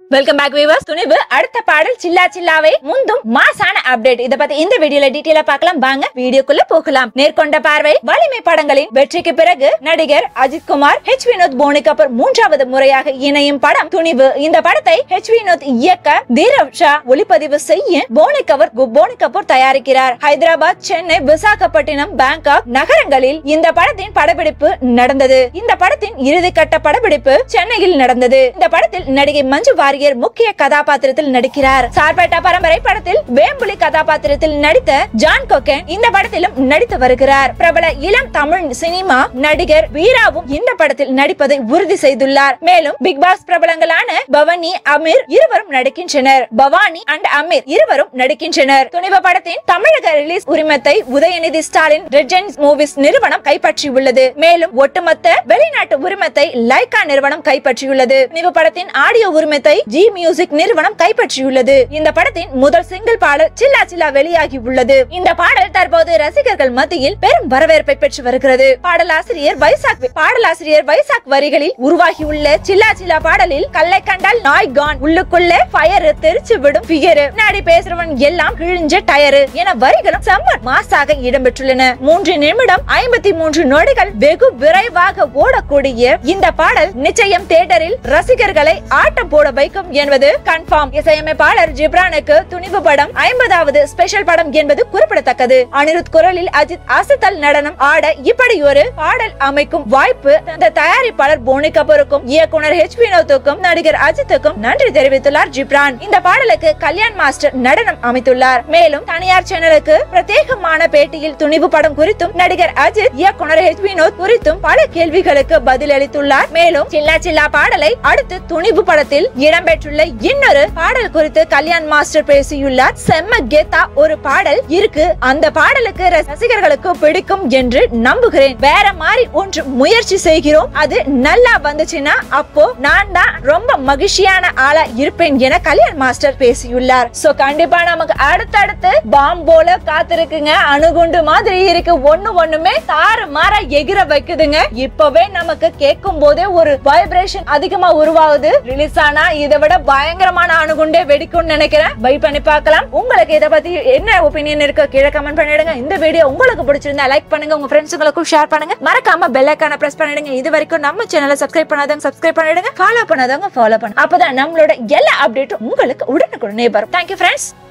welcome back viewers துணிவு அடுத்த பாடல் சில்லா சில்லாவே முந்தும் மாசான அப்டேட் இத பத்தி இந்த வீடியோல டீடைலா பார்க்கலாம் வாங்க வீடியோக்குள்ள போகலாம் நேர்கொண்ட பார்வை வலிமை படங்களின் வெற்றிக்கு பிறகு நடிகர் அஜித் குமார் ஹெச் வினோத் போனி கபூர் மூன்றாவது முறையாக இணையும் படம் துணிவு இந்த படத்தை ஹெச் வினோத் இயக்க தீரவ் ஷா ஒளிப்பதிவு செய்ய போனி கபூர் கு- போனி கபூர் தயாரிக்கிறார் ஹைதராபாத் சென்னை விசாகப்பட்டினம் பேங்காக் நகரங்களில் இந்த படத்தின் படப்பிடிப்பு நடந்தது இந்த படத்தின் இறுதிக்கட்ட படப்பிடிப்பு சென்னையில் நடந்தது இந்த படத்தில் நடிகை மஞ்சு வாரியர் முக்கிய கதாபாத்திரத்தில் நடிக்கிறார் சார்பேட்டா பரம்பரை படத்தில் வேம்புலி கதாபாத்திரத்தில் நடித்த ஜான் கொக்கன் இந்த படத்திலும் நடித்து வருகிறார் பிரபல இளம் தமிழ் சினிமா நடிகர் வீராவும் இந்த படத்தில் நடிப்பதை உறுதி செய்துள்ளார் மேலும் பிக் பாஸ் பிரபலங்களான பவானி அமீர் இருவரும் நடிக்கின்றனர் பவானி அண்ட் அமீர் இருவரும் நடிக்கின்றனர் துணிவு படத்தின் தமிழக ரிலீஸ் உரிமத்தை உதயநிதி ஸ்டாலின் ரெஜென்ஸ் மூவிஸ் நிறுவனம் கைப்பற்றியுள்ளது மேலும் ஒட்டுமொத்த வெளிநாட்டு உரிமத்தை லைகா நிறுவனம் கைப்பற்றியுள்ளது துணிவு படத்தின் ஆடியோ உரிமத்தை ஜி மியூசிக் நிறுவனம் கைப்பற்றியுள்ளது இந்த படத்தின் முதல் சிங்கிள் பாடல் சில்லா சில்லா வெளியாகி உள்ளது இந்த பாடல் தற்போது ரசிகர்கள் மத்தியில் பெரும் வரவேற்பை பெற்று வருகிறது பாடலாசிரியர் வைசாக் பாடலாசிரியர் வைசாக் வரிகளில் உருவாகியுள்ள சில்லா சில்லா பாடலில் கல்லை கண்டால் நாய் கான் உள்ளுக்குள்ள ஃபயர் தெரிச்சு விடும் பிகரு பின்னாடி பேசுறவன் எல்லாம் கிழிஞ்ச டயரு என வரிகளும் செம்ம மாசாக இடம்பெற்றுள்ளன மூன்று நிமிடம் ஐம்பத்தி மூன்று நொடிகள் வெகு விரைவாக ஓடக்கூடிய இந்த பாடல் நிச்சயம் தியேட்டரில் ரசிகர்களை ஆட்டம் போட வைக்கும் என்பது கன்ஃபார்ம் இசையமைப்பாளர் ஜிப்ரானுக்கு துணிவு படம் ஐம்பதாவது ஸ்பெஷல் படம் என்பது குறிப்பிடத்தக்கது அனிருத் குரலில் அஜித் அசத்தல் நடனம் ஆட இப்படி ஒரு பாடல் அமைக்கும் வாய்ப்பு அந்த தயாரிப்பாளர் போனி கபூருக்கும் இயக்குனர் ஹெச் வினோத்துக்கும் நடிகர் அஜித்துக்கும் நன்றி தெரிவித்துள்ளார் ஜிப்ரான் இந்த பாடலுக்கு கல்யாண் மாஸ்டர் நடனம் அமைத்துள்ளார் மேலும் தனியார் சேனலுக்கு பிரத்யேகமான பேட்டியில் துணிவு படம் குறித்தும் நடிகர் அஜித் இயக்குனர் ஹெச் வினோத் குறித்தும் பல கேள்விகளுக்கு பதில் அளித்துள்ளார் மேலும் சில்லா சில்லா பாடலை அடுத்து துணிவு படத்தில் இடம்பெற்றுள்ள இன்னொரு பாடல் குறித்து கல்யாண் மாஸ்டர் பேசியுள்ளார் செம்ம கெத்தா ஒரு பாடல் இருக்கு அந்த பாடலுக்கு ரசிகர்களுக்கு பிடிக்கும் என்று நம்புகிறேன் வேற மாதிரி ஒன்று முயற்சி செய்கிறோம் அது நல்லா வந்துச்சுன்னா அப்போ நான் தான் ரொம்ப மகிழ்ச்சியான ஆளா இருப்பேன் என கல்யாண் மாஸ்டர் பேசியுள்ளார் சோ கண்டிப்பா நமக்கு அடுத்தடுத்து பாம் போல காத்திருக்குங்க அணுகுண்டு மாதிரி இருக்கு ஒண்ணு ஒண்ணுமே தாறு மாற எகிர வைக்குதுங்க இப்பவே நமக்கு கேட்கும் போதே ஒரு வைப்ரேஷன் அதிகமா உருவாகுது ரிலீஸ் ஆனா இதை விட பயங்கரமான அணுகுண்டே வெடிக்கும்னு நினைக்கிறேன் பை பண்ணி பார்க்கலாம் உங்களுக்கு இதை பத்தி என்ன ஒப்பீனியன் இருக்கு கீழே கமெண்ட் பண்ணிடுங்க இந்த வீடியோ உங்களுக்கு பிடிச்சிருந்தா லைக் பண்ணுங்க உங்க ஃப்ரெண்ட்ஸுங்களுக்கும் ஷேர் பண்ணுங்க மறக்காம பெல் ஐக்கான பிரஸ் பண்ணிடுங்க இது வரைக்கும் நம்ம சேனலை சப்ஸ்கிரைப் பண்ணாதவங்க சப்ஸ்கிரைப் பண்ணிடுங்க ஃபாலோ பண்ணாதவங்க ஃபாலோ பண்ணுங்க அப்பதான் நம்மளோட எல்லா அப்டேட்டும் உங்களுக்கு உடனுக்குடனே வரும் தேங்க்யூ ஃப்ரெண்ட்ஸ்